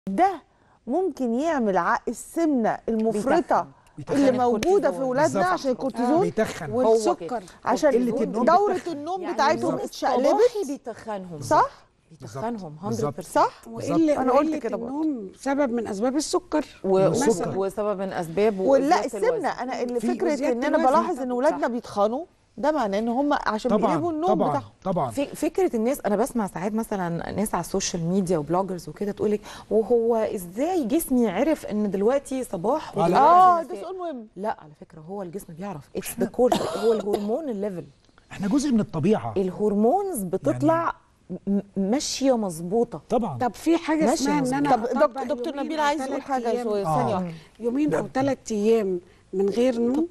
ده ممكن يعمل ع- السمنه المفرطه بيتخن. اللي بيتخن موجوده في الكورتيزون. ولادنا بالظبط. عشان الكورتيزون بيتخن والسكر عشان قلة النوم دوره بتتخن. النوم يعني بتاعتهم النوم اتشقلبت الصباحي بيتخنهم صح بيتخنهم بالظبط. 100% صح وقلة أنا قلت وقلة كده برضه. النوم سبب من اسباب السكر و- والسكر. وسبب من اسباب ولا وزيادة السمنه الوزن. انا اللي في- فكره وزيادة ان انا الوزن بلاحظ طبعاً. ان ولادنا صح. بيتخنوا ده معناه ان هم عشان طبعا بيقلبوا النوم طبعا بتاعهم طبعا في فكره الناس انا بسمع ساعات مثلا ناس على السوشيال ميديا وبلوجرز وكده تقول لك وهو ازاي جسمي عرف ان دلوقتي صباح على- ودلوقتي اه مساء؟ ده سؤال مهم لا على فكره هو الجسم بيعرف اتس ذا كور هو الهرمون الليفل احنا جزء من الطبيعه الهرمونز بتطلع م- ماشيه مظبوطه طبعا طب في حاجه ماشي اسمها ان مظبوط. انا طب أطبق دكتور دكتور يومين نبيل أو عايز يقول تلات حاجه أيام- شويه آه. ثانيه واحده يومين او ثلاث ايام من غير نوم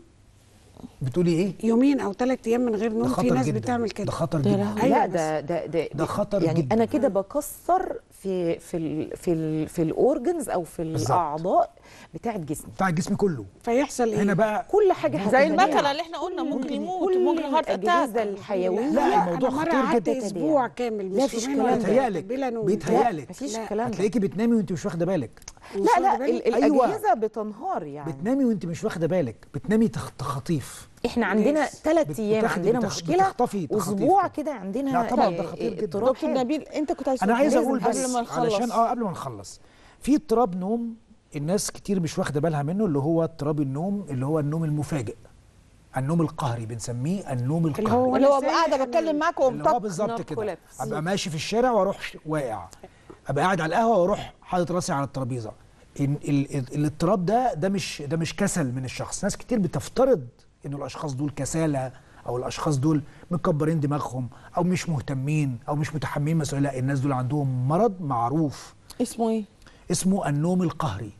بتقولي ايه يومين او ثلاث ايام من غير ده نوم في خطر ناس جدا بتعمل ده كده خطر ده جدا لهوي. أيوة لا بس. ده ده ده, ده خطر يعني جدا. انا كده بكسر في في ال في ال في الاورجنز او في بالظبط. الاعضاء بتاعه جسمي بتاع الجسم كله فيحصل ايه هنا بقى كل حاجه زي هتتغير. المكنه اللي احنا قلنا ممكن يموت كل ممكن هارت الاجهزه اتاك الحيويه لا، الموضوع أنا مرة خطير قعدت جدا. اسبوع كامل لا، مش فيش يومين كلام. ولا بيتهيألك بلا نوم بيتهيألك مفيش لا. الكلام ده هتلاقيكي بتنامي وانت مش واخده بالك مش لا لا واخدة بالك؟ ال- أيوة. الاجهزه بتنهار يعني بتنامي وانت مش واخده بالك بتنامي تخ- تخطيف احنا عندنا ناس ثلاث بت- ايام بتاخدي- عندنا بتخ- مشكله بتخطفي تخاطيف اسبوع كده. كده عندنا لا طبعاً ده آه، خطير آه، جدا. اضطراب دكتور حاد. نبيل انت كنت عايز انا تقول عايز لازم اقول قبل بس ما نخلص علشان اه قبل ما نخلص في اضطراب نوم الناس كتير مش واخده بالها منه اللي هو اضطراب النوم اللي هو النوم المفاجئ النوم القهري بنسميه النوم اللي القهري هو اللي هو أنا قاعده سايق بتكلم أنا- معاك اللي هو وقمت بالظبط نار كده كولابس. ابقى ماشي في الشارع واروح ش- واقع ابقى قاعد على القهوه واروح حاطط راسي على الترابيزه إن- ال- ال- الاضطراب ده ده مش ده مش كسل من الشخص ناس كتير بتفترض ان الاشخاص دول كسالى او الاشخاص دول مكبرين دماغهم او مش مهتمين او مش متحملين مسؤوليه لا الناس دول عندهم مرض معروف اسمه ايه اسمه النوم القهري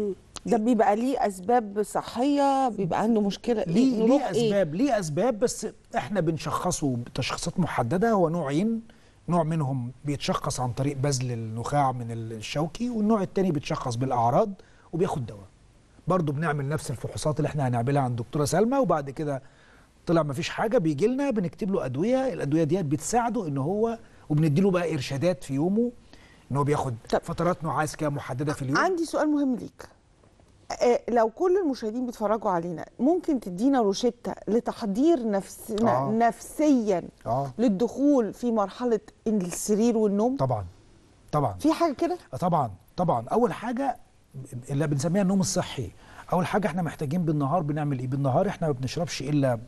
ده بيبقى ليه اسباب صحيه بيبقى عنده مشكله ليه نروح ليه إيه؟ اسباب ليه اسباب بس احنا بنشخصه بتشخيصات محدده هو نوعين نوع منهم بيتشخص عن طريق بذل النخاع من الشوكي والنوع التاني بيتشخص بالاعراض وبياخد دواء برضه بنعمل نفس الفحوصات اللي احنا هنعملها عند الدكتوره سلمى وبعد كده طلع ما فيش حاجه بيجي لنا بنكتب له ادويه الادويه ديت بتساعده ان هو وبندي له بقى ارشادات في يومه ان هو بياخد طب. فترات نعاس كده محدده في اليوم عندي سؤال مهم ليك آه، لو كل المشاهدين بيتفرجوا علينا ممكن تدينا روشتة لتحضير نفسنا آه. نفسيا اه للدخول في مرحلة السرير والنوم طبعا طبعا في حاجة كده آه طبعا طبعا اول حاجه اللي بنسميها النوم الصحي اول حاجه احنا محتاجين بالنهار بنعمل ايه بالنهار احنا ما بنشربش الا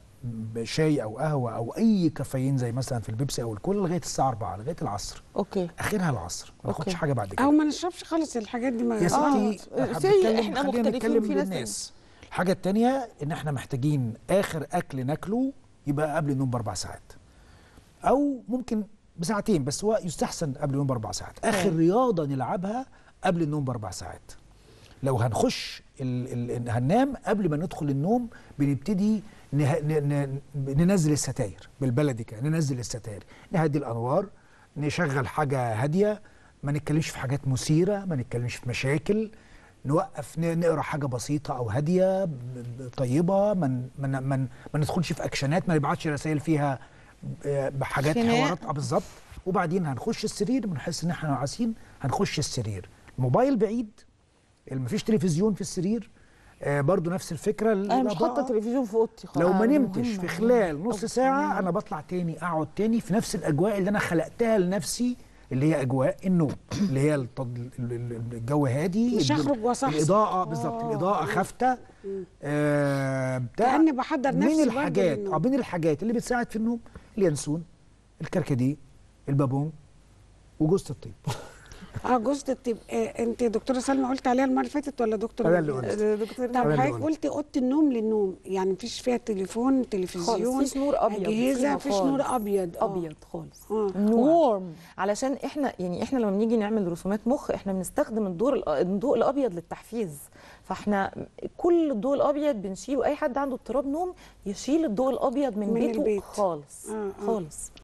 شاي او قهوه او اي كافيين زي مثلا في البيبسي او الكولا لغايه الساعه 4 لغايه العصر اوكي اخرها العصر ما ناخدش أوكي. حاجه بعد او كده ما نشربش خالص الحاجات دي ما يا آه، ستي آه، إحنا سي، بنتكلم- إحنا خلينا مختلفين نتكلم في ناس للناس الحاجه التانية ان احنا محتاجين اخر اكل ناكله يبقى قبل النوم باربع ساعات او ممكن بساعتين بس هو يستحسن قبل النوم باربع ساعات اخر رياضه نلعبها قبل النوم باربع ساعات لو هنخش ال ال هننام قبل ما ندخل النوم بنبتدي نه ن ن ننزل الستاير بالبلدي كده ننزل الستاير نهدي الانوار نشغل حاجه هاديه ما نتكلمش في حاجات مثيره ما نتكلمش في مشاكل نوقف ن- نقرا حاجه بسيطه او هاديه ب- ب- طيبه ما من من من ما ندخلش في اكشنات ما نبعتش رسائل فيها آه، بحاجات خناق. حوارات اه بالظبط وبعدين هنخش السرير بنحس ان احنا عايزين هنخش السرير الموبايل بعيد مفيش تلفزيون في السرير آه برضو نفس الفكره انا مش الإضاءة. حاطة تلفزيون في اوضتي خالص لو ما آه، نمتش مهمة. في خلال نص ساعة أنا بطلع تاني أقعد تاني في نفس الأجواء اللي أنا خلقتها لنفسي اللي هي أجواء النوم اللي هي التض- ال- ال- الجو هادي مش الد- هخرج وأصحصح. الإضاءة بالظبط الإضاءة خافتة آه بتاع كأني بحضر من نفسي برضه الحاجات للنوم. اه من الحاجات اللي بتساعد في النوم اليانسون الكركديه البابون وجوز الطيب اه جوزة الطيب آه انت دكتوره سلمى قلت عليها المره اللي فاتت ولا دكتور أنا اللي نبيل؟ قلت. آه، دكتور طب أنا اللي حضرتك قلت. قلتي اوضه النوم للنوم يعني مفيش فيها تليفون خالص تلفزيون مفيش نور ابيض اجهزه فيها مفيش نور خالص. ابيض آه. ابيض خالص اه وورم علشان احنا يعني احنا لما بنيجي نعمل رسومات مخ احنا بنستخدم الضوء الأ- الضوء الابيض للتحفيز فاحنا كل الضوء الابيض بنشيله اي حد عنده اضطراب نوم يشيل الضوء الابيض من, من بيته البيت. خالص آه، آه. خالص